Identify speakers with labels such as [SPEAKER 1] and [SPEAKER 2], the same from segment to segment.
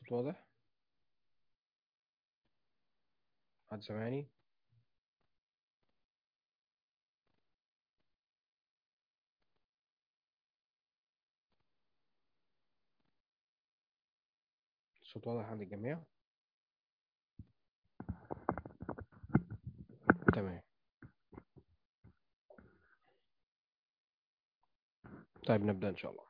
[SPEAKER 1] الصوت واضح حد سامعني الصوت واضح عند الجميع تمام طيب نبدأ إن شاء الله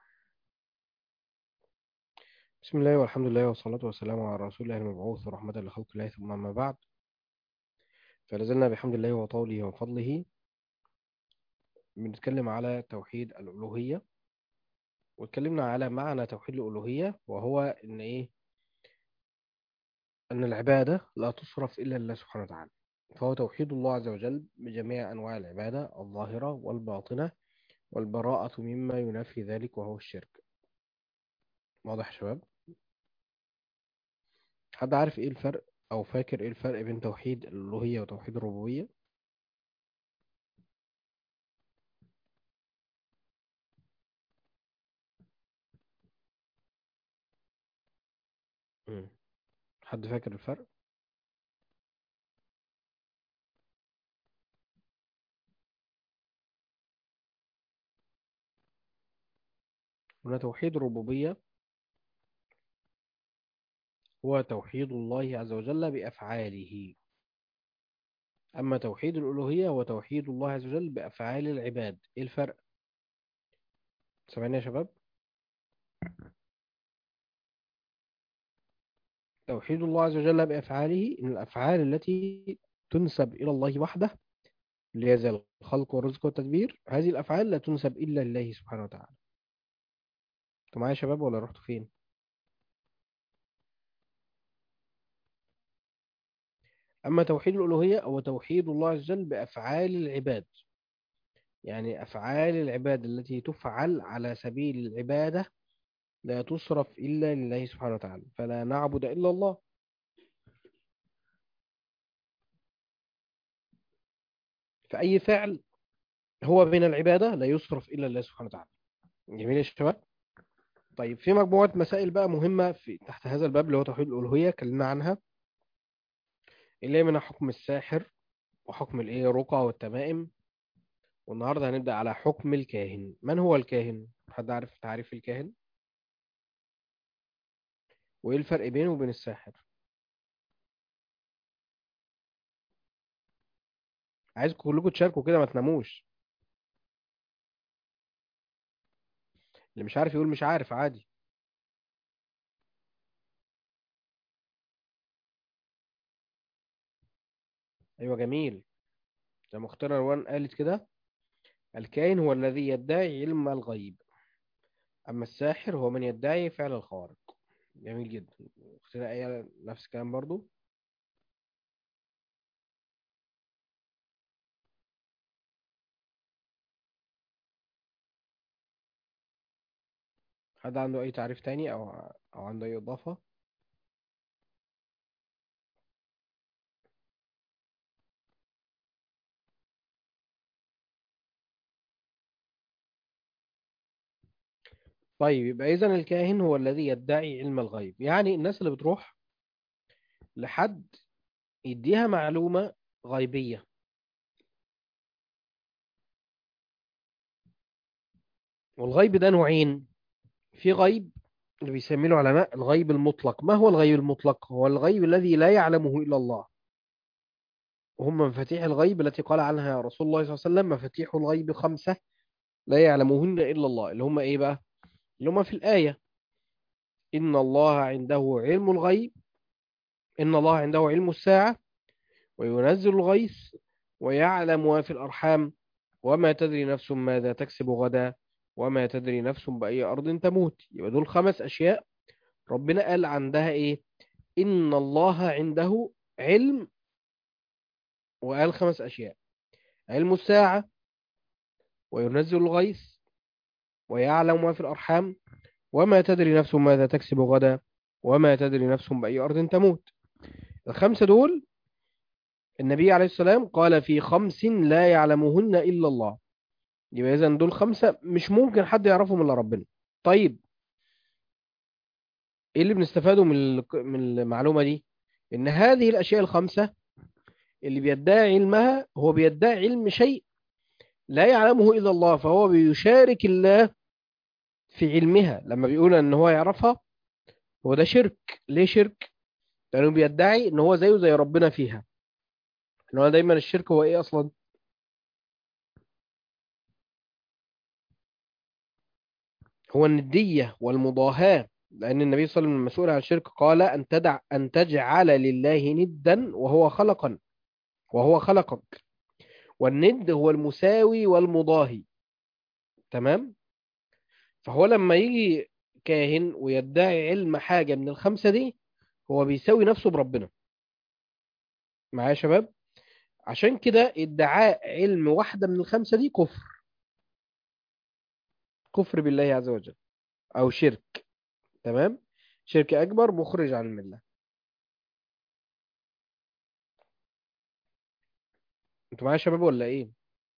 [SPEAKER 1] بسم الله والحمد لله والصلاة والسلام على رسول الله المبعوث رحمة لخلق الله ثم أما بعد فلازلنا بحمد الله وطوله وفضله بنتكلم على توحيد الألوهية واتكلمنا على معنى توحيد الألوهية وهو إن إيه أن العبادة لا تصرف إلا لله سبحانه وتعالى فهو توحيد الله عز وجل بجميع أنواع العبادة الظاهرة والباطنة والبراءة مما ينافي ذلك وهو الشرك واضح يا شباب حد عارف ايه الفرق او فاكر ايه الفرق بين توحيد الالوهيه وتوحيد الربوبيه مم. حد فاكر الفرق هنا توحيد الربوبيه هو توحيد الله عز وجل بافعاله اما توحيد الالوهيه هو توحيد الله عز وجل بافعال العباد ايه الفرق سامعني يا شباب توحيد الله عز وجل بأفعاله إن الأفعال التي تنسب إلى الله وحده اللي هي زي الخلق والرزق والتدبير هذه الأفعال لا تنسب إلا لله سبحانه وتعالى انتوا معايا يا شباب ولا رحتوا فين أما توحيد الألوهية هو توحيد الله عز وجل بأفعال العباد يعني أفعال العباد التي تفعل على سبيل العبادة لا تصرف إلا لله سبحانه وتعالى فلا نعبد إلا الله فأي فعل هو من العبادة لا يصرف إلا لله سبحانه وتعالى جميل يا شباب طيب في مجموعة مسائل بقى مهمة في تحت هذا الباب اللي هو توحيد الألوهية اتكلمنا عنها اللي هي منها حكم الساحر وحكم الايه الرقى والتمائم والنهارده هنبدأ على حكم الكاهن من هو الكاهن حد عارف تعريف الكاهن وايه الفرق بينه وبين الساحر عايزكم كلكم تشاركوا كده ما تناموش اللي مش عارف يقول مش عارف عادي ايوه جميل زي ما اختار روان قالت كده الكائن هو الذي يدعي علم الغيب اما الساحر هو من يدعي فعل الخوارق جميل جدا اختنا ايه نفس الكلام برضو حد عنده اي تعريف تاني او او عنده اي اضافة طيب يبقى اذا الكاهن هو الذي يدعي علم الغيب يعني الناس اللي بتروح لحد يديها معلومة غيبية والغيب ده نوعين في غيب اللي بيسميه العلماء الغيب المطلق ما هو الغيب المطلق هو الغيب الذي لا يعلمه إلا الله وهم مفاتيح الغيب التي قال عنها رسول الله صلى الله عليه وسلم مفاتيح الغيب خمسة لا يعلمهن إلا الله اللي هم إيه بقى اللي هم في الآية إن الله عنده علم الغيب إن الله عنده علم الساعة وينزل الغيث ويعلم ما في الأرحام وما تدري نفس ماذا تكسب غدا وما تدري نفس بأي أرض تموت يبقى دول خمس أشياء ربنا قال عندها إيه إن الله عنده علم وقال خمس أشياء علم الساعة وينزل الغيث ويعلم ما في الأرحام وما تدري نفس ماذا تكسب غدا وما تدري نفس بأي أرض تموت الخمسة دول النبي عليه السلام قال في خمس لا يعلمهن إلا الله يبقى إذا دول خمسة مش ممكن حد يعرفهم إلا ربنا طيب ايه اللي بنستفاده من ال- من المعلومة دي ان هذه الاشياء الخمسة اللي بيدعي علمها هو بيدعي علم شيء لا يعلمه الا الله فهو بيشارك الله في علمها لما بيقول ان هو يعرفها هو ده شرك ليه شرك لانه بيدعي ان هو زيه زي ربنا فيها ان هو دايما الشرك هو ايه اصلا هو الندية والمضاهاة لأن النبي صلى الله عليه وسلم المسؤول عن الشرك قال أن تدع أن تجعل لله ندا وهو خلقا وهو خلقك والند هو المساوي والمضاهي تمام فهو لما يجي كاهن ويدعي علم حاجة من الخمسة دي هو بيساوي نفسه بربنا معايا يا شباب عشان كده ادعاء علم واحدة من الخمسة دي كفر كفر بالله عز وجل أو شرك تمام شرك أكبر مخرج عن الملة انتوا معايا يا شباب ولا ايه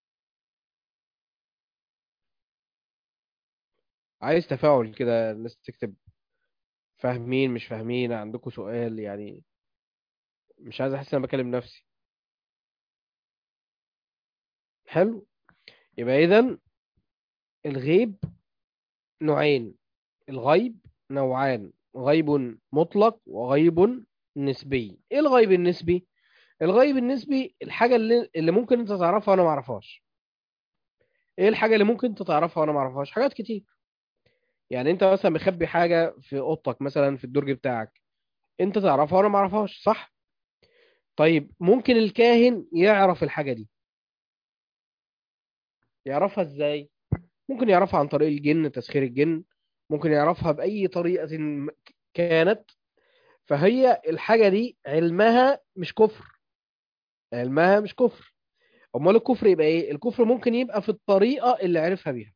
[SPEAKER 1] عايز تفاعل كده الناس تكتب فاهمين مش فاهمين عندكم سؤال يعني مش عايز احس ان انا بكلم نفسي حلو يبقى اذا الغيب نوعين الغيب نوعان غيب مطلق وغيب نسبي ايه الغيب النسبي الغيب النسبي الحاجة اللي, اللي ممكن انت تعرفها وانا ما اعرفهاش ايه الحاجة اللي ممكن انت تعرفها وانا ما اعرفهاش حاجات كتير يعني انت مثلا مخبي حاجة في اوضتك مثلا في الدرج بتاعك انت تعرفها وانا ما اعرفهاش صح طيب ممكن الكاهن يعرف الحاجة دي يعرفها ازاي ممكن يعرفها عن طريق الجن تسخير الجن ممكن يعرفها بأي طريقة م- كانت فهي الحاجة دي علمها مش كفر علمها مش كفر امال الكفر يبقى ايه الكفر ممكن يبقى في الطريقة اللي عرفها بيها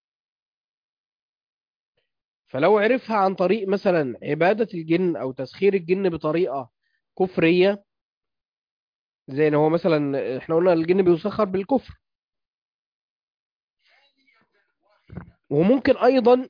[SPEAKER 1] فلو عرفها عن طريق مثلا عبادة الجن او تسخير الجن بطريقة كفرية زي ان هو مثلا احنا قلنا الجن بيسخر بالكفر وممكن ايضا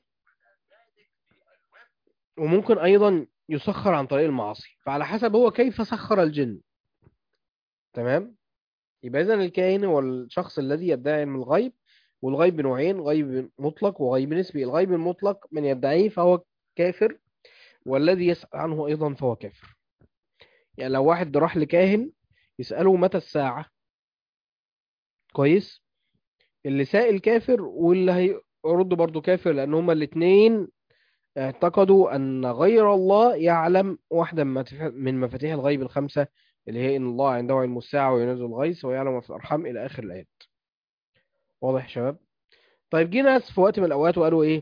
[SPEAKER 1] وممكن ايضا يسخر عن طريق المعاصي فعلى حسب هو كيف سخر الجن تمام يبقى اذا الكاهن هو الشخص الذي يدعي علم الغيب والغيب نوعين غيب مطلق وغيب نسبي الغيب المطلق من يدعيه فهو كافر والذي يسأل عنه ايضا فهو كافر يعني لو واحد راح لكاهن يسأله متى الساعة كويس اللي سائل كافر واللي هيرد برضه كافر لان هما الاثنين اعتقدوا أن غير الله يعلم واحدة من مفاتيح من مفاتيح الغيب الخمسة اللي هي إن الله عنده علم الساعة وينزل الغيث ويعلم ما في الأرحام إلى آخر الآيات واضح يا شباب طيب جه ناس في وقت من الأوقات وقالوا إيه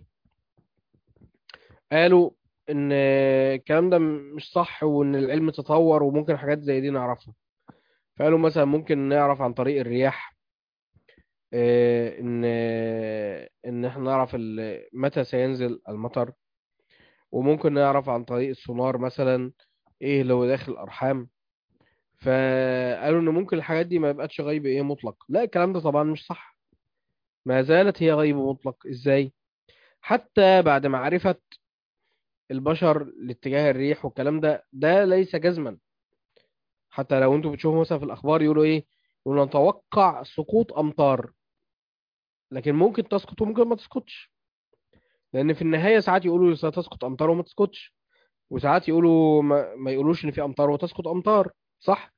[SPEAKER 1] قالوا إن الكلام ده مش صح وإن العلم تطور وممكن حاجات زي دي نعرفها فقالوا مثلا ممكن نعرف عن طريق الرياح آه، إن إن إحنا نعرف ال- متى سينزل المطر وممكن نعرف عن طريق السونار مثلا ايه لو داخل الارحام فقالوا ان ممكن الحاجات دي ما يبقاش غيب ايه مطلق لا الكلام ده طبعا مش صح ما زالت هي غيب مطلق ازاي حتى بعد معرفة البشر لاتجاه الريح والكلام ده ده ليس جزما حتى لو انتوا بتشوفوا مثلا في الاخبار يقولوا ايه يقولوا نتوقع سقوط امطار لكن ممكن تسقط وممكن ما تسقطش لان في النهاية ساعات يقولوا ستسقط امطار وما تسقطش وساعات يقولوا ما, ما يقولوش ان في امطار وتسقط امطار صح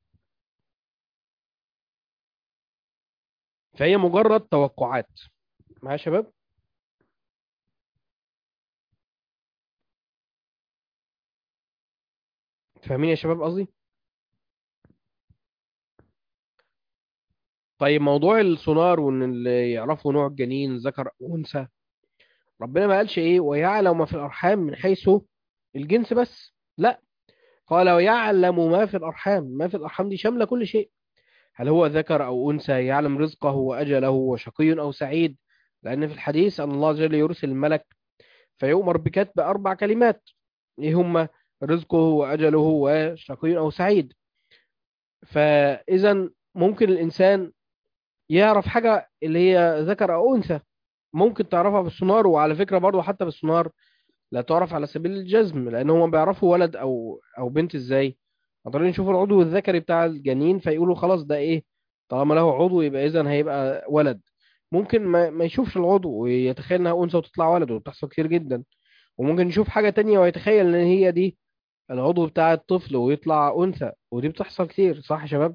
[SPEAKER 1] فهي مجرد توقعات معايا يا شباب فاهمين يا شباب قصدي طيب موضوع السونار وان اللي يعرفوا نوع الجنين ذكر او انثى ربنا ما قالش ايه ويعلم ما في الارحام من حيث الجنس بس لا قال ويعلم ما في الارحام ما في الارحام دي شامله كل شيء هل هو ذكر او انثى يعلم رزقه واجله وشقي او سعيد لان في الحديث ان الله جل يرسل الملك فيؤمر بكتب اربع كلمات ايه هما رزقه واجله وشقي او سعيد فاذا ممكن الانسان يعرف حاجه اللي هي ذكر او انثى ممكن تعرفها بالسونار وعلى فكره برضو حتى بالسونار لا تعرف على سبيل الجزم لان هم بيعرفوا ولد او او بنت ازاي عن طريق يشوفوا العضو الذكري بتاع الجنين فيقولوا خلاص ده ايه طالما له عضو يبقى اذا هيبقى ولد ممكن ما, ما يشوفش العضو ويتخيل انها انثى وتطلع ولد وبتحصل كتير جدا وممكن يشوف حاجة تانية ويتخيل ان هي دي العضو بتاع الطفل ويطلع انثى ودي بتحصل كتير صح يا شباب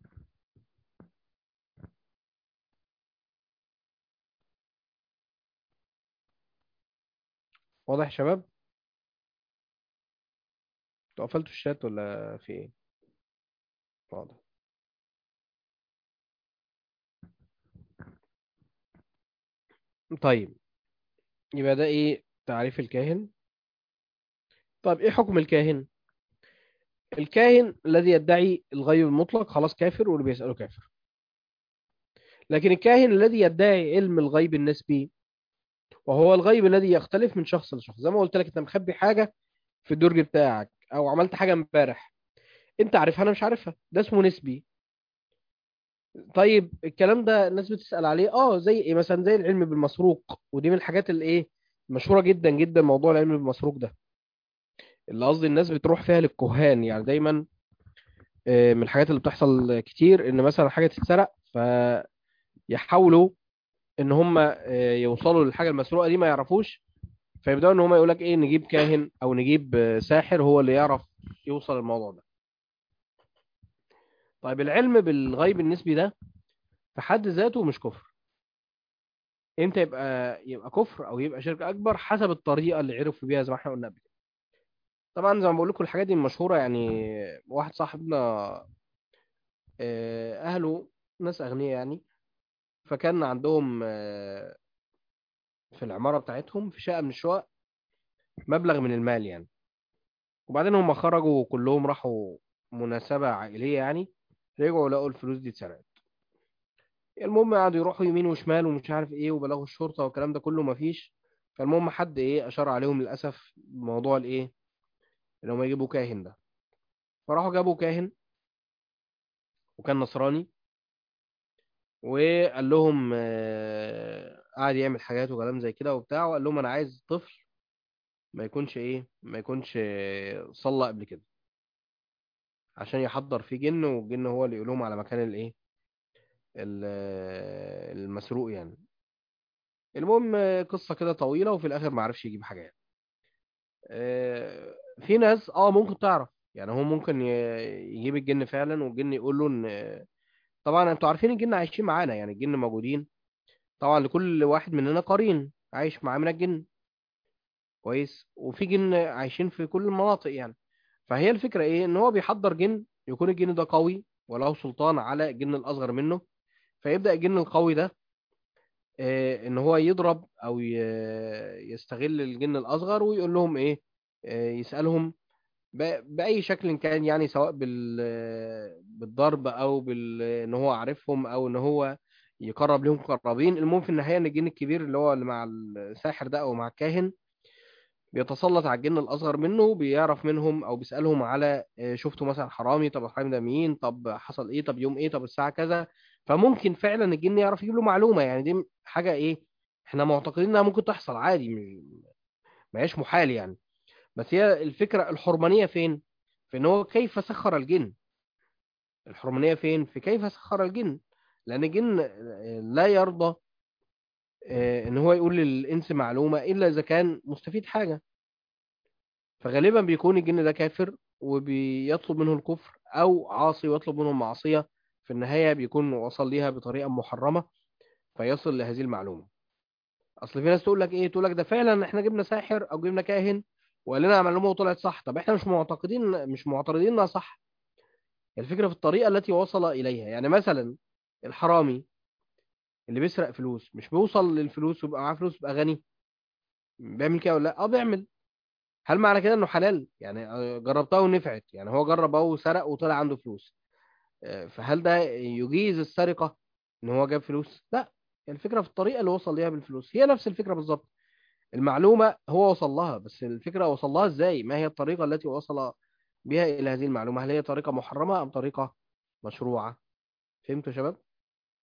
[SPEAKER 1] واضح يا شباب انتوا قفلتوا الشات ولا في ايه واضح طيب يبقى ده ايه تعريف الكاهن طيب ايه حكم الكاهن الكاهن الذي يدعي الغيب المطلق خلاص كافر واللي بيسأله كافر لكن الكاهن الذي يدعي علم الغيب النسبي وهو الغيب الذي يختلف من شخص لشخص زي ما قلت لك انت مخبي حاجة في الدرج بتاعك او عملت حاجة امبارح انت عارفها انا مش عارفها ده اسمه نسبي طيب الكلام ده الناس بتسأل عليه اه زي ايه مثلا زي العلم بالمسروق ودي من الحاجات اللي ايه مشهورة جدا جدا موضوع العلم بالمسروق ده اللي قصدي الناس بتروح فيها للكهان يعني دايما آه، من الحاجات اللي بتحصل كتير ان مثلا حاجة تتسرق فيحاولوا ان هم آه، يوصلوا للحاجة المسروقة دي ما يعرفوش فيبدأوا ان هم يقول لك ايه نجيب كاهن او نجيب آه، ساحر هو اللي يعرف يوصل الموضوع ده طيب العلم بالغيب النسبي ده في حد ذاته مش كفر امتى يبقى يبقى كفر او يبقى شرك اكبر حسب الطريقه اللي عرفوا بيها زي ما احنا قلنا قبل كده طبعا زي ما بقول لكم الحاجات دي مشهوره يعني واحد صاحبنا آه، اهله ناس اغنياء يعني فكان عندهم آه، في العماره بتاعتهم في شقه من الشقق مبلغ من المال يعني وبعدين هم خرجوا كلهم راحوا مناسبه عائليه يعني رجعوا لقوا الفلوس دي اتسرقت المهم قعدوا يروحوا يمين وشمال ومش عارف ايه وبلغوا الشرطه والكلام ده كله مفيش فالمهم حد ايه اشار عليهم للاسف بموضوع الايه ان هم يجيبوا كاهن ده فراحوا جابوا كاهن وكان نصراني وقال لهم آه، قعد يعمل حاجات وكلام زي كده وبتاع وقال لهم انا عايز طفل ما يكونش ايه ما يكونش آه، صلى قبل كده عشان يحضر فيه جن والجن هو اللي يقول لهم على مكان الايه ال- آه، المسروق يعني المهم آه، قصة كده طويلة وفي الاخر ما عرفش يجيب حاجة يعني. آه، في ناس اه ممكن تعرف يعني هو ممكن ي- يجيب الجن فعلا والجن يقول له ان طبعا انتوا عارفين الجن عايشين معانا يعني الجن موجودين طبعا لكل واحد مننا قرين عايش معاه من الجن كويس وفي جن عايشين في كل المناطق يعني فهي الفكرة ايه ان هو بيحضر جن يكون الجن ده قوي وله سلطان على الجن الاصغر منه فيبدأ الجن القوي ده آه، ان هو يضرب او ي- يستغل الجن الاصغر ويقول لهم ايه آه، يسألهم ب- بأي شكل كان يعني سواء بال بالضرب أو بال إن هو عارفهم أو إن هو يقرب لهم قرابين المهم في النهاية إن الجن الكبير اللي هو اللي مع الساحر ده أو مع الكاهن بيتسلط على الجن الأصغر منه بيعرف منهم أو بيسألهم على آه، شفتوا مثلا حرامي طب الحرامي ده مين طب حصل إيه طب يوم إيه طب الساعة كذا فممكن فعلا الجن يعرف يجيب له معلومة يعني دي حاجة إيه إحنا معتقدين إنها ممكن تحصل عادي م- ما هيش محال يعني بس هي الفكرة الحرمانية فين؟ في ان هو كيف سخر الجن الحرمانية فين؟ في كيف سخر الجن لأن الجن لا يرضى آه، ان هو يقول للإنس معلومة إلا إذا كان مستفيد حاجة فغالبا بيكون الجن ده كافر وبيطلب منه الكفر أو عاصي ويطلب منه المعصية في النهاية بيكون وصل ليها بطريقة محرمة فيصل لهذه المعلومة أصل في ناس تقول لك إيه تقول لك ده فعلا إحنا جبنا ساحر أو جبنا كاهن وقال لنا معلومة وطلعت صح طب إحنا مش معتقدين مش معترضين إنها صح الفكرة في الطريقة التي وصل إليها يعني مثلا الحرامي اللي بيسرق فلوس مش بيوصل للفلوس ويبقى معاه فلوس ويبقى غني بيعمل كده ولا لا اه بيعمل هل معنى كده انه حلال يعني آه، جربتها ونفعت يعني هو جرب اهو وسرق وطلع عنده فلوس آه، فهل ده يجيز السرقة ان هو جاب فلوس لا الفكرة في الطريقة اللي وصل ليها بالفلوس هي نفس الفكرة بالظبط المعلومة هو وصل لها بس الفكرة وصل لها ازاي ما هي الطريقة التي وصل بها إلى هذه المعلومة هل هي طريقة محرمة أم طريقة مشروعة فهمتوا يا شباب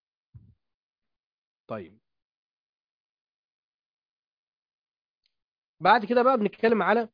[SPEAKER 1] طيب بعد كده بقى بنتكلم على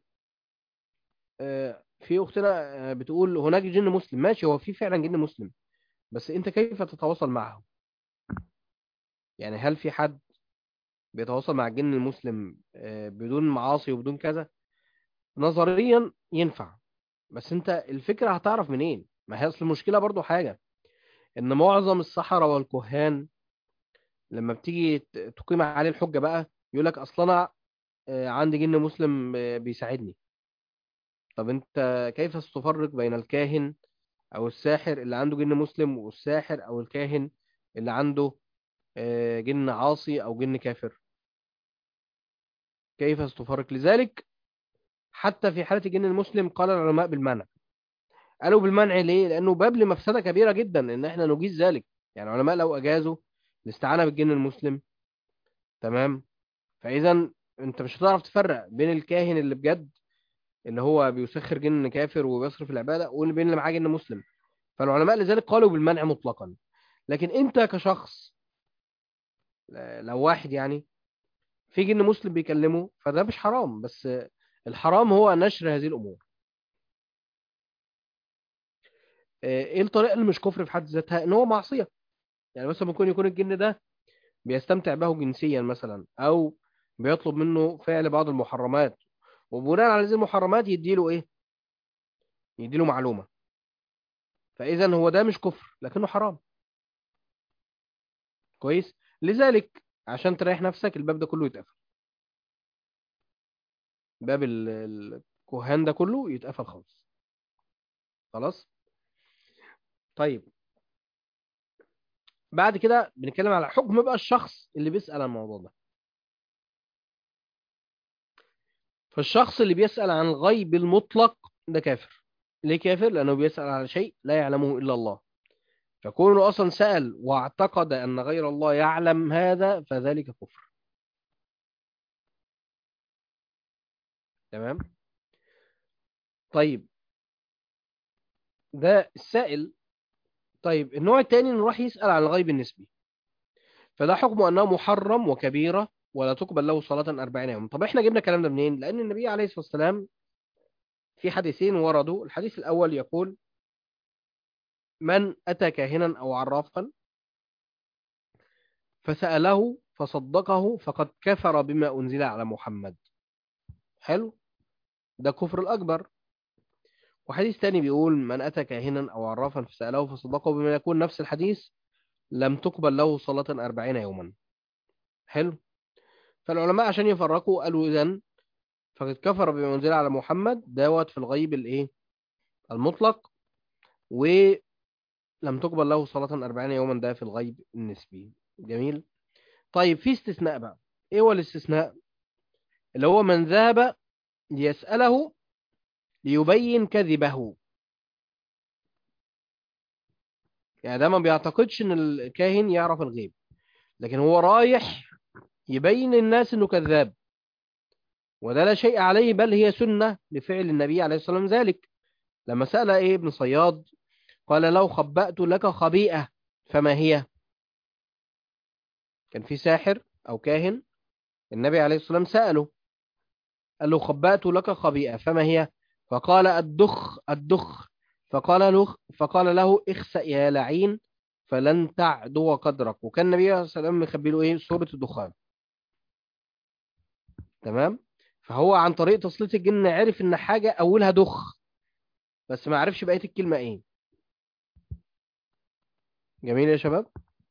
[SPEAKER 1] آه، في اختنا آه، بتقول هناك جن مسلم ماشي هو في فعلا جن مسلم بس انت كيف تتواصل معه يعني هل في حد بيتواصل مع الجن المسلم آه، بدون معاصي وبدون كذا نظريا ينفع بس انت الفكرة هتعرف منين ما هي اصل المشكلة برضو حاجة ان معظم السحرة والكهان لما بتيجي ت- تقيم عليه الحجة بقى يقول لك اصل انا آه، عندي جن مسلم آه، بيساعدني طب انت كيف ستفرق بين الكاهن او الساحر اللي عنده جن مسلم والساحر او الكاهن اللي عنده آه، جن عاصي او جن كافر كيف ستفرق لذلك حتى في حالة الجن المسلم قال العلماء بالمنع قالوا بالمنع ليه لانه باب لمفسدة كبيرة جدا ان احنا نجيز ذلك يعني العلماء لو اجازوا الاستعانة بالجن المسلم تمام فاذا انت مش هتعرف تفرق بين الكاهن اللي بجد اللي هو بيسخر جن كافر وبيصرف العبادة واللي بين اللي معاه جن مسلم فالعلماء لذلك قالوا بالمنع مطلقا لكن انت كشخص ل- لو واحد يعني في جن مسلم بيكلمه فده مش حرام بس الحرام هو نشر هذه الامور آه، ايه الطريقه اللي مش كفر في حد ذاتها ان هو معصيه يعني مثلا ممكن يكون الجن ده بيستمتع به جنسيا مثلا او بيطلب منه فعل بعض المحرمات وبناء على هذه المحرمات يديله ايه يديله معلومه فاذا هو ده مش كفر لكنه حرام كويس لذلك عشان تريح نفسك الباب ده كله يتقفل باب ال- ال- الكهان ده كله يتقفل خالص خلاص طيب بعد كده بنتكلم على حكم بقى الشخص اللي بيسأل عن الموضوع ده فالشخص اللي بيسأل عن الغيب المطلق ده كافر ليه كافر لأنه بيسأل على شيء لا يعلمه إلا الله فكونه أصلا سأل واعتقد أن غير الله يعلم هذا فذلك كفر تمام طيب ده السائل طيب النوع الثاني انه راح يسأل عن الغيب النسبي فده حكمه أنه محرم وكبيرة ولا تقبل له صلاة أربعين يوم طب احنا جبنا الكلام ده منين لأن النبي عليه الصلاة والسلام في حديثين وردوا الحديث الأول يقول من أتى كاهنا أو عرافا فسأله فصدقه فقد كفر بما أنزل على محمد حلو ده كفر الأكبر وحديث تاني بيقول من أتى كاهنا أو عرافا فسأله فصدقه بما يكون نفس الحديث لم تقبل له صلاة أربعين يوما حلو فالعلماء عشان يفرقوا قالوا إذن فقد كفر بما أنزل على محمد دوت في الغيب الإيه المطلق ولم تقبل له صلاة أربعين يوما ده في الغيب النسبي جميل طيب في استثناء بقى إيه هو الاستثناء اللي هو من ذهب ليسأله ليبين كذبه يعني ده ما بيعتقدش ان الكاهن يعرف الغيب لكن هو رايح يبين للناس انه كذاب وده لا شيء عليه بل هي سنة لفعل النبي عليه الصلاة والسلام ذلك لما سأل ايه ابن صياد قال لو خبأت لك خبيئة فما هي كان في ساحر او كاهن النبي عليه الصلاة والسلام سأله قال له خبأت لك خبيئة فما هي فقال الدخ الدخ فقال له فقال له اخسأ يا لعين فلن تعدو قدرك وكان النبي عليه الصلاة والسلام مخبي له ايه سورة الدخان تمام فهو عن طريق تسليط الجن عرف ان حاجة اولها دخ بس ما عرفش بقية الكلمة ايه جميل يا شباب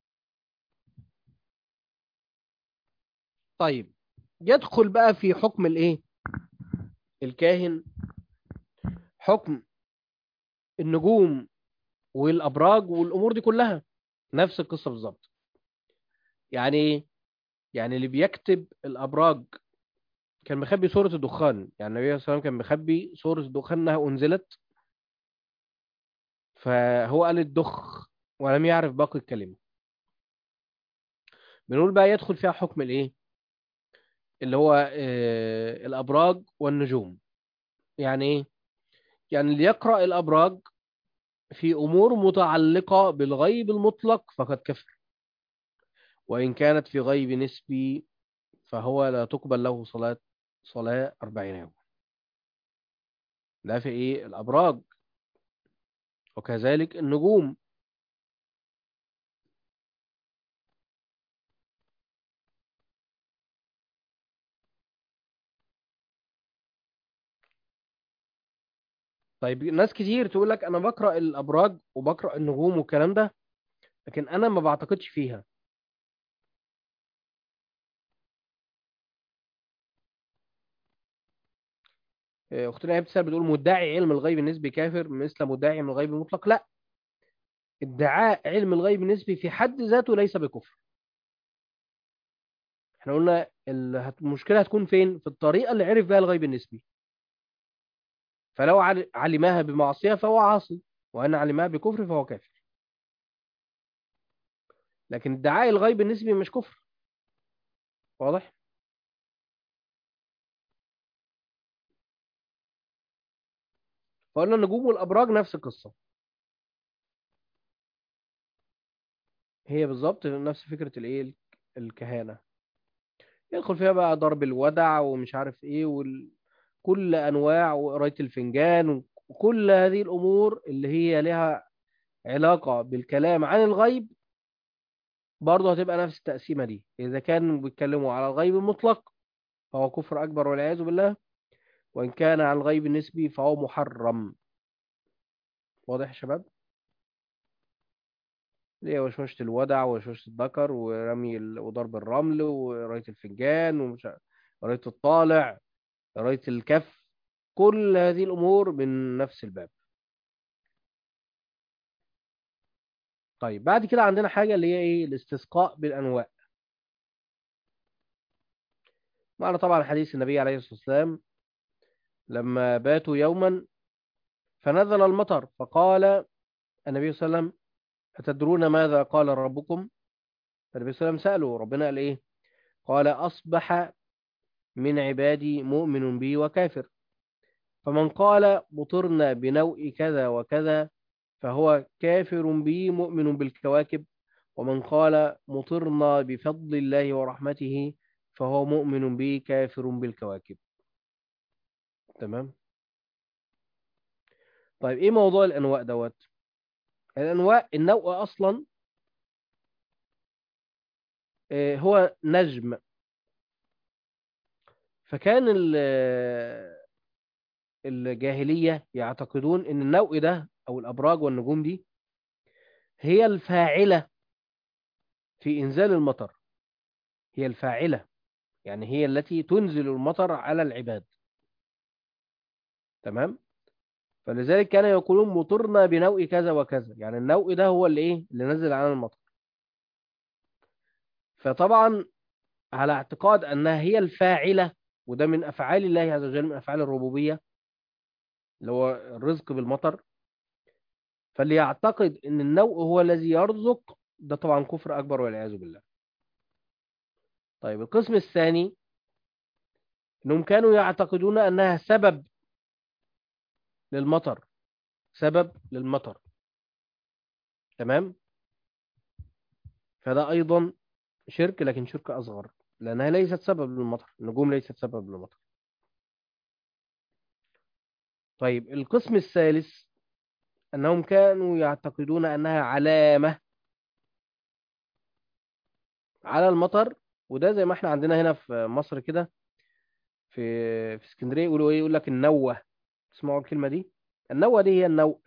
[SPEAKER 1] طيب يدخل بقى في حكم الايه الكاهن حكم النجوم والابراج والامور دي كلها نفس القصه بالظبط يعني ايه يعني اللي بيكتب الابراج كان مخبي سوره الدخان يعني النبي صلى الله عليه وسلم كان مخبي سوره الدخان انها انزلت فهو قال الدخ ولم يعرف باقي الكلمه بنقول بقى يدخل فيها حكم الايه اللي هو آه الابراج والنجوم يعني ايه يعني اللي يقرأ الابراج في امور متعلقه بالغيب المطلق فقد كفر وإن كانت في غيب نسبي فهو لا تقبل له صلاة صلاة أربعين يوم ده في إيه الأبراج وكذلك النجوم طيب ناس كتير تقول لك أنا بقرأ الأبراج وبقرأ النجوم والكلام ده لكن أنا ما بعتقدش فيها إيه، أختنا هي بتسأل بتقول مدعي علم الغيب النسبي كافر مثل مدعي علم الغيب المطلق لا ادعاء علم الغيب النسبي في حد ذاته ليس بكفر احنا قلنا ال- هت- المشكلة هتكون فين في الطريقة اللي عرف بها الغيب النسبي فلو عل- علمها بمعصية فهو عاصي وأن علمها بكفر فهو كافر لكن ادعاء الغيب النسبي مش كفر واضح فقلنا النجوم والأبراج نفس القصة هي بالظبط نفس فكرة الايه الكهانة يدخل فيها بقى ضرب الودع ومش عارف ايه وكل انواع وقراية الفنجان وكل هذه الامور اللي هي لها علاقة بالكلام عن الغيب برضه هتبقى نفس التقسيمة دي اذا كانوا بيتكلموا على الغيب المطلق فهو كفر اكبر والعياذ بالله وان كان عن الغيب النسبي فهو محرم واضح يا شباب اللي هي وشوشة الودع ووشوشة الذكر ورمي ال... وضرب الرمل وقراية الفنجان ومش عارف- قراية الطالع قراية الكف كل هذه الأمور من نفس الباب طيب بعد كده عندنا حاجة اللي هي إيه الاستسقاء بالأنواع معنا طبعا حديث النبي عليه الصلاة والسلام لما باتوا يوما فنزل المطر فقال النبي صلى الله عليه وسلم أتدرون ماذا قال ربكم فالنبي صلى الله عليه وسلم سأله ربنا قال إيه قال أصبح من عبادي مؤمن بي وكافر فمن قال مطرنا بنوء كذا وكذا فهو كافر بي مؤمن بالكواكب ومن قال مطرنا بفضل الله ورحمته فهو مؤمن بي كافر بالكواكب تمام طيب ايه موضوع الانواء دوت الانواء النوء اصلا آه، هو نجم فكان ال- الجاهلية يعتقدون ان النوء ده او الابراج والنجوم دي هي الفاعلة في انزال المطر هي الفاعلة يعني هي التي تنزل المطر على العباد تمام فلذلك كانوا يقولون مطرنا بنوء كذا وكذا يعني النوء ده هو اللي ايه اللي نزل على المطر فطبعا على اعتقاد انها هي الفاعلة وده من افعال الله عز وجل من افعال الربوبية اللي هو الرزق بالمطر فاللي يعتقد ان النوء هو الذي يرزق ده طبعا كفر اكبر والعياذ بالله طيب القسم الثاني انهم كانوا يعتقدون انها سبب للمطر سبب للمطر تمام فده ايضا شرك لكن شرك اصغر لانها ليست سبب للمطر النجوم ليست سبب للمطر طيب القسم الثالث انهم كانوا يعتقدون انها علامة على المطر وده زي ما احنا عندنا هنا في مصر كده في في اسكندريه يقولوا ايه يقول لك النوة تسمعوا الكلمة دي النوة دي هي النوء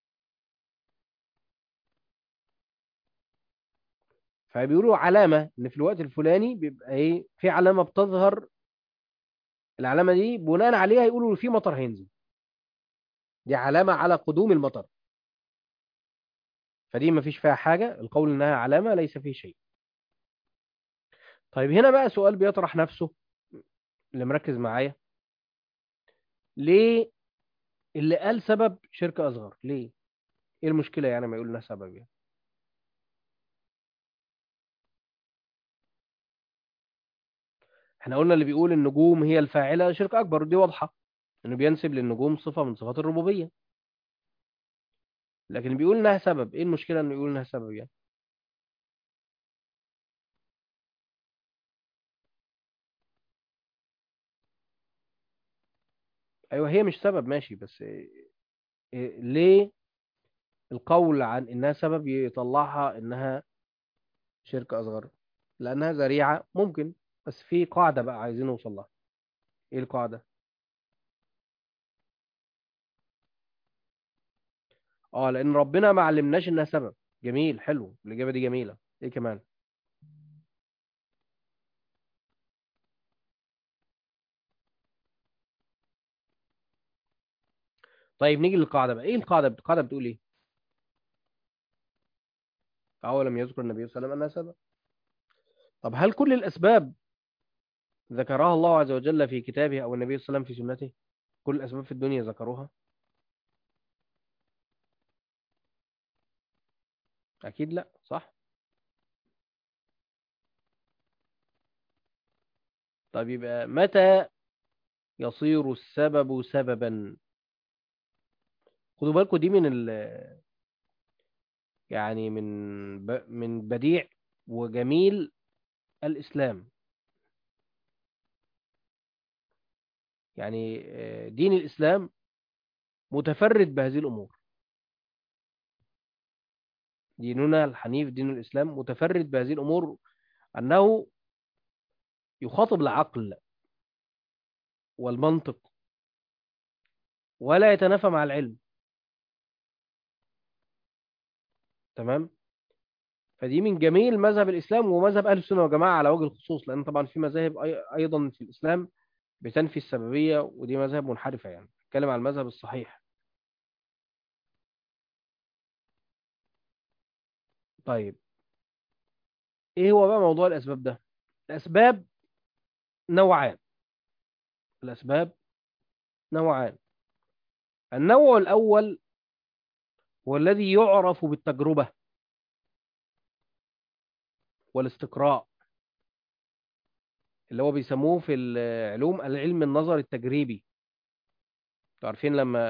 [SPEAKER 1] فبيقولوا علامة ان في الوقت الفلاني بيبقى ايه في علامة بتظهر العلامة دي بناء عليها يقولوا في مطر هينزل دي علامة على قدوم المطر فدي ما فيش فيها حاجة القول انها علامة ليس فيه شيء طيب هنا بقى سؤال بيطرح نفسه اللي مركز معايا ليه اللي قال سبب شرك اصغر ليه ايه المشكلة يعني ما يقول لنا سبب يعني احنا قلنا اللي بيقول النجوم هي الفاعلة شرك اكبر دي واضحة انه بينسب للنجوم صفة من صفات الربوبية لكن بيقول انها سبب ايه المشكلة انه يقول انها سبب يعني ايوه هي مش سبب ماشي بس إيه- إيه- ليه القول عن انها سبب يطلعها انها شرك اصغر لانها ذريعة ممكن بس في قاعدة بقى عايزين نوصل لها ايه القاعدة اه لان ربنا ما علمناش انها سبب جميل حلو الاجابة دي جميلة ايه كمان طيب نيجي للقاعدة بقى ايه القاعدة القاعدة بتقول ايه أولم يذكر النبي صلى الله عليه وسلم أنها سبب طب هل كل الأسباب ذكرها الله عز وجل في كتابه أو النبي صلى الله عليه وسلم في سنته كل الأسباب في الدنيا ذكروها أكيد لا صح طب يبقى متى يصير السبب سببا خدوا بالكم دي من ال يعني من ب... من بديع وجميل الإسلام يعني آه، دين الإسلام متفرد بهذه الأمور ديننا الحنيف دين الإسلام متفرد بهذه الأمور أنه يخاطب العقل والمنطق ولا يتنافى مع العلم تمام فدي من جميل مذهب الإسلام ومذهب أهل السنة والجماعة على وجه الخصوص لأن طبعا في مذاهب أي- أيضا في الإسلام بتنفي السببية ودي مذاهب منحرفة يعني نتكلم عن المذهب الصحيح طيب إيه هو بقى موضوع الأسباب ده الأسباب نوعان الأسباب نوعان النوع الأول هو الذي يعرف بالتجربة والاستقراء اللي هو بيسموه في العلوم العلم النظري التجريبي انتوا عارفين لما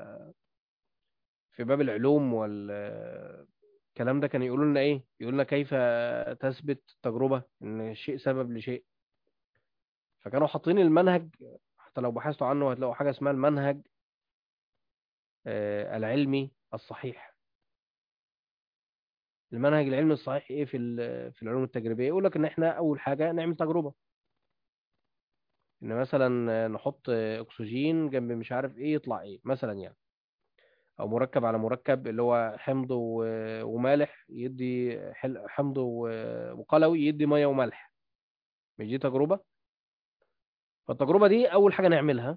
[SPEAKER 1] في باب العلوم والكلام ده كانوا يقولوا لنا ايه يقولوا لنا كيف تثبت التجربة ان الشيء سبب لشيء فكانوا حاطين المنهج حتى لو بحثتوا عنه هتلاقوا حاجة اسمها المنهج آه، العلمي الصحيح المنهج العلمي الصحيح ايه في ال- في العلوم التجريبيه يقول لك ان احنا اول حاجه نعمل تجربه ان مثلا نحط اكسجين جنب مش عارف ايه يطلع ايه مثلا يعني او مركب على مركب اللي هو حمض و- ومالح يدي حل- حمض و- وقلوي يدي ميه وملح مش دي تجربه فالتجربه دي اول حاجه نعملها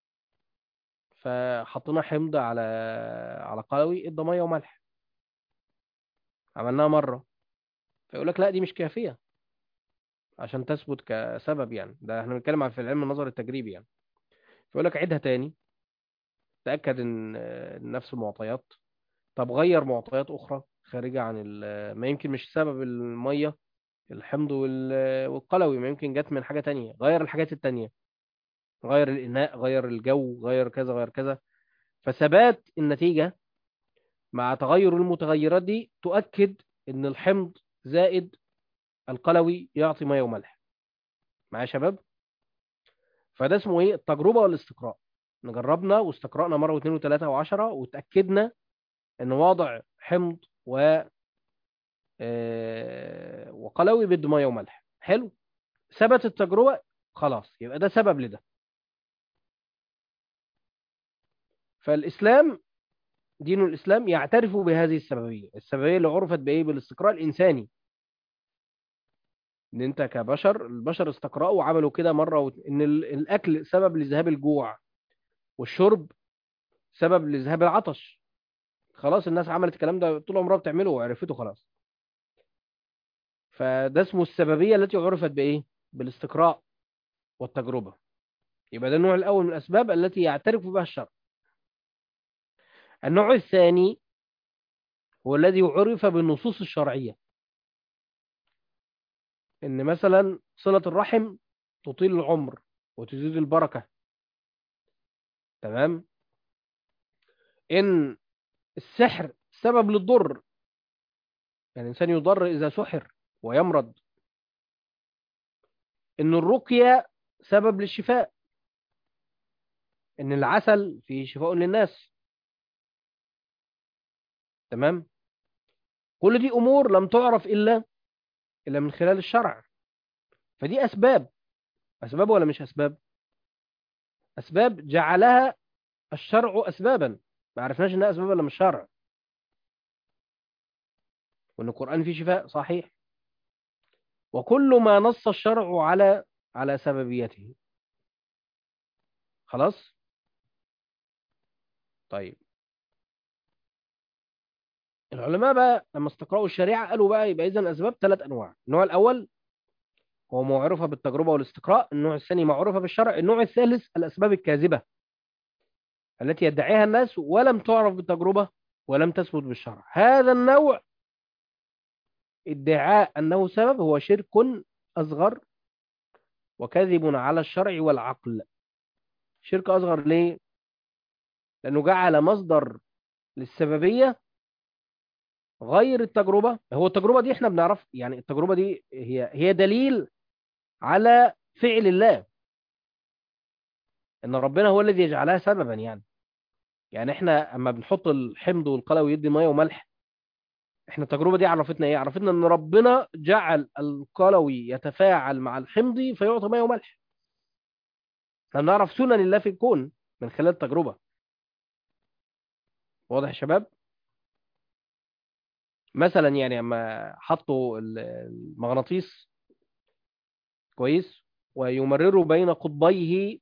[SPEAKER 1] فحطينا حمض على على قلوي ادى ميه وملح عملناها مره فيقول لك لا دي مش كافيه عشان تثبت كسبب يعني ده احنا بنتكلم عن في العلم النظري التجريبي يعني فيقول لك عيدها تاني تأكد ان آه، نفس المعطيات طب غير معطيات أخرى خارجة عن ال- ما يمكن مش سبب المية الحمض وال- والقلوي ما يمكن جت من حاجة تانية غير الحاجات التانية غير الإناء غير الجو غير كذا غير كذا فثبات النتيجة مع تغير المتغيرات دي تؤكد ان الحمض زائد القلوي يعطي ميه وملح معايا يا شباب فده اسمه ايه التجربة والاستقراء نجربنا واستقرأنا مرة واثنين وثلاثة وعشرة وتأكدنا ان وضع حمض و آه، وقلوي بيد ميه وملح حلو ثبت التجربة خلاص يبقى ده سبب لده فالإسلام دين الإسلام يعترف بهذه السببية السببية اللي عرفت بإيه بالاستقراء الإنساني ان انت كبشر البشر استقرأوا وعملوا كده مرة وت... ان ال- الاكل سبب لذهاب الجوع والشرب سبب لذهاب العطش خلاص الناس عملت الكلام ده طول عمرها بتعمله وعرفته خلاص فده اسمه السببية التي عرفت بإيه بالاستقراء والتجربة يبقى ده النوع الأول من الأسباب التي يعترف بها الشرع النوع الثاني هو الذي عرف بالنصوص الشرعية إن مثلا صلة الرحم تطيل العمر وتزيد البركة تمام إن السحر سبب للضر يعني الإنسان يضر إذا سحر ويمرض إن الرقية سبب للشفاء ان العسل فيه شفاء للناس تمام كل دي امور لم تعرف الا الا من خلال الشرع فدي اسباب اسباب ولا مش اسباب اسباب جعلها الشرع اسبابا ما عرفناش انها اسباب ولا مش شرع وان القران فيه شفاء صحيح وكل ما نص الشرع على على سببيته خلاص طيب العلماء بقى لما استقرأوا الشريعة قالوا بقى يبقى إذن أسباب ثلاث أنواع النوع الأول هو معرفة بالتجربة والاستقراء النوع الثاني معرفة بالشرع النوع الثالث الأسباب الكاذبة التي يدعيها الناس ولم تعرف بالتجربة ولم تثبت بالشرع هذا النوع ادعاء أنه سبب هو شرك أصغر وكذب على الشرع والعقل شرك أصغر ليه؟ لأنه جعل مصدر للسببية غير التجربة هو التجربة دي احنا بنعرف يعني التجربة دي هي هي دليل على فعل الله ان ربنا هو الذي يجعلها سببا يعني يعني احنا اما بنحط الحمض والقلوي ويدي ميه وملح احنا التجربة دي عرفتنا ايه عرفتنا ان ربنا جعل القلوي يتفاعل مع الحمض فيعطي ميه وملح احنا بنعرف سنن الله في الكون من خلال التجربة واضح يا شباب مثلا يعني اما حطوا المغناطيس كويس ويمرروا بين قطبيه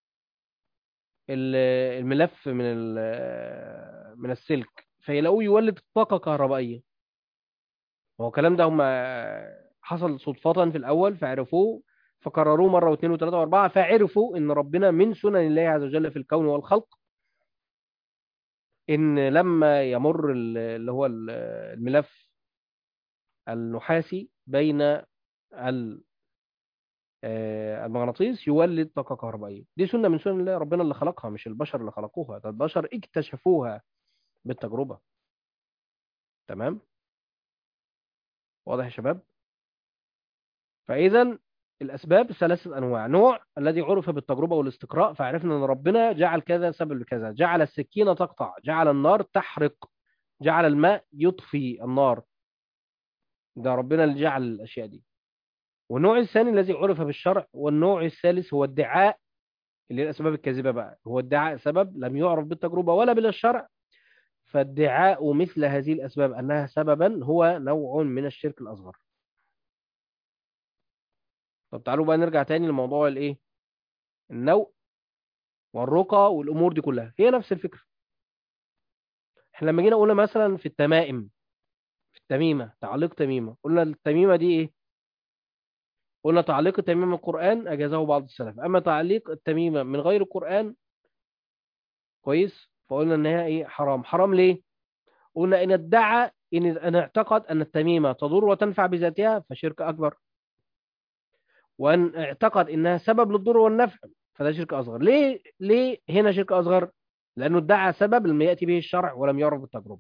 [SPEAKER 1] الملف من من السلك فيلاقوه يولد طاقة كهربائية هو الكلام ده هم حصل صدفة في الأول فعرفوه فكرروه مرة واثنين وثلاثة وأربعة فعرفوا إن ربنا من سنن الله عز وجل في الكون والخلق ان لما يمر اللي هو الملف النحاسي بين المغناطيس يولد طاقة كهربائية دي سنة من سنن الله ربنا اللي خلقها مش البشر اللي خلقوها ده البشر اكتشفوها بالتجربة تمام واضح يا شباب فإذا الأسباب ثلاثة أنواع نوع الذي عرف بالتجربة والاستقراء فعرفنا أن ربنا جعل كذا سبب لكذا جعل السكينة تقطع جعل النار تحرق جعل الماء يطفي النار ده ربنا اللي جعل الأشياء دي والنوع الثاني الذي عرف بالشرع والنوع الثالث هو ادعاء اللي هي الأسباب الكاذبة بقى هو ادعاء سبب لم يعرف بالتجربة ولا بالشرع فادعاء مثل هذه الأسباب أنها سببا هو نوع من الشرك الأصغر طب تعالوا بقى نرجع تاني لموضوع الايه النوء والرقى والامور دي كلها هي نفس الفكره احنا لما جينا قلنا مثلا في التمائم في التميمه تعليق تميمه قلنا التميمه دي ايه قلنا تعليق التميمه القران اجازه بعض السلف اما تعليق التميمه من غير القران كويس فقلنا ان هي ايه حرام حرام ليه قلنا ان ادعى ان ان اعتقد ان التميمه تضر وتنفع بذاتها فشرك اكبر وان اعتقد انها سبب للضر والنفع فده شرك اصغر ليه ليه هنا شرك اصغر لانه ادعى سبب لم ياتي به الشرع ولم يعرف بالتجربه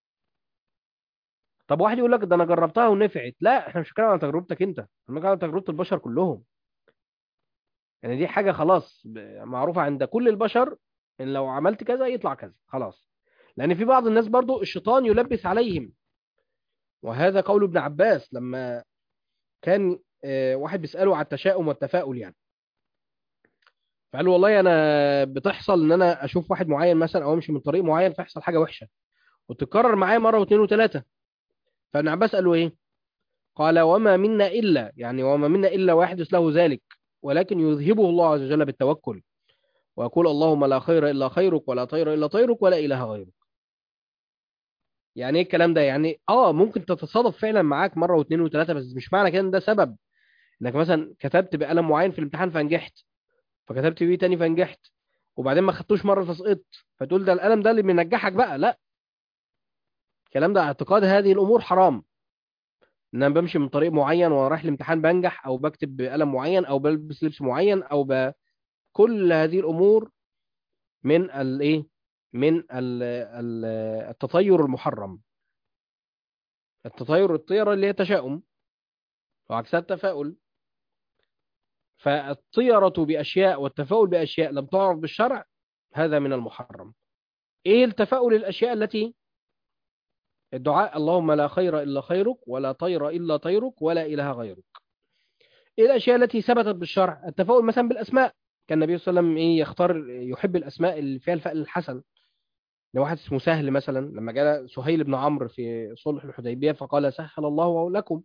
[SPEAKER 1] طب واحد يقول لك ده انا جربتها ونفعت لا احنا مش بنتكلم عن تجربتك انت احنا بنتكلم عن تجربه البشر كلهم يعني دي حاجه خلاص معروفه عند كل البشر ان لو عملت كذا يطلع كذا خلاص لان في بعض الناس برضو الشيطان يلبس عليهم وهذا قول ابن عباس لما كان واحد بيسأله على التشاؤم والتفاؤل يعني فقال له والله انا بتحصل ان انا اشوف واحد معين مثلا او امشي من طريق معين فيحصل حاجه وحشه وتتكرر معايا مره واثنين وثلاثه فابن عباس قال له ايه قال وما منا الا يعني وما منا الا ويحدث له ذلك ولكن يذهبه الله عز وجل بالتوكل ويقول اللهم لا خير الا خيرك ولا طير الا طيرك ولا اله غيرك يعني ايه الكلام ده يعني اه ممكن تتصادف فعلا معاك مره واثنين وثلاثه بس مش معنى كده ان ده سبب انك مثلا كتبت بقلم معين في الامتحان فنجحت فكتبت بيه تاني فنجحت وبعدين ما خدتوش مره فسقطت فتقول ده القلم ده اللي بينجحك بقى لا الكلام ده اعتقاد هذه الامور حرام ان انا بمشي من طريق معين وانا رايح الامتحان بنجح او بكتب بقلم معين او بلبس لبس معين او ب... كل هذه الامور من الايه من ال... ال... التطير المحرم التطير الطيره اللي هي تشاؤم وعكسها التفاؤل فالطيرة بأشياء والتفاؤل بأشياء لم تعرف بالشرع هذا من المحرم ايه التفاؤل الاشياء التي الدعاء اللهم لا خير الا خيرك ولا طير الا طيرك ولا اله غيرك ايه الاشياء التي ثبتت بالشرع التفاؤل مثلا بالاسماء كان النبي صلى الله عليه وسلم ايه يختار يحب الاسماء اللي فيها الفأل الحسن لو واحد اسمه سهل مثلا لما جاء سهيل بن عمرو في صلح الحديبيه فقال سهل الله لكم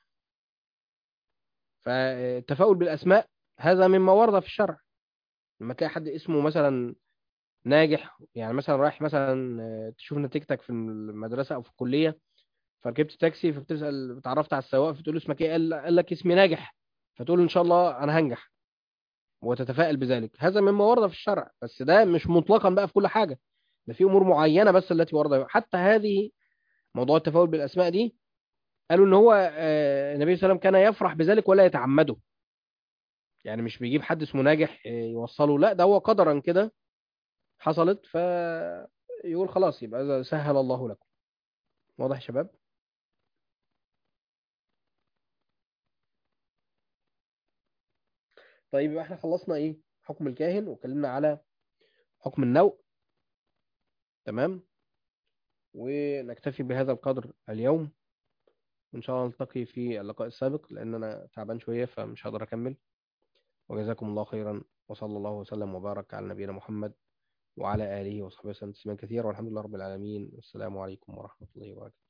[SPEAKER 1] فالتفاؤل بالاسماء هذا مما ورد في الشرع لما تلاقي حد اسمه مثلا ناجح يعني مثلا رايح مثلا تشوف نتيجتك في المدرسه او في الكليه فركبت تاكسي فبتسال اتعرفت على السواق فتقول له اسمك ايه قال قال لك اسمي ناجح فتقول له ان شاء الله انا هنجح وتتفائل بذلك هذا مما ورد في الشرع بس ده مش مطلقا بقى في كل حاجه ده في امور معينه بس التي ورد حتى هذه موضوع التفاؤل بالاسماء دي قالوا ان هو آه، النبي صلى الله عليه وسلم كان يفرح بذلك ولا يتعمده يعني مش بيجيب حد اسمه ناجح آه، يوصله لا ده هو قدرا كده حصلت فيقول خلاص يبقى إذا سهل الله لكم واضح يا شباب طيب يبقى احنا خلصنا ايه حكم الكاهن واتكلمنا على حكم النوء تمام ونكتفي بهذا القدر اليوم وإن شاء الله نلتقي في اللقاء السابق لأن أنا تعبان شوية فمش هقدر أكمل وجزاكم الله خيرا وصلى الله وسلم وبارك على نبينا محمد وعلى آله وصحبه وسلم تسليما كثيرا والحمد لله رب العالمين والسلام عليكم ورحمة الله وبركاته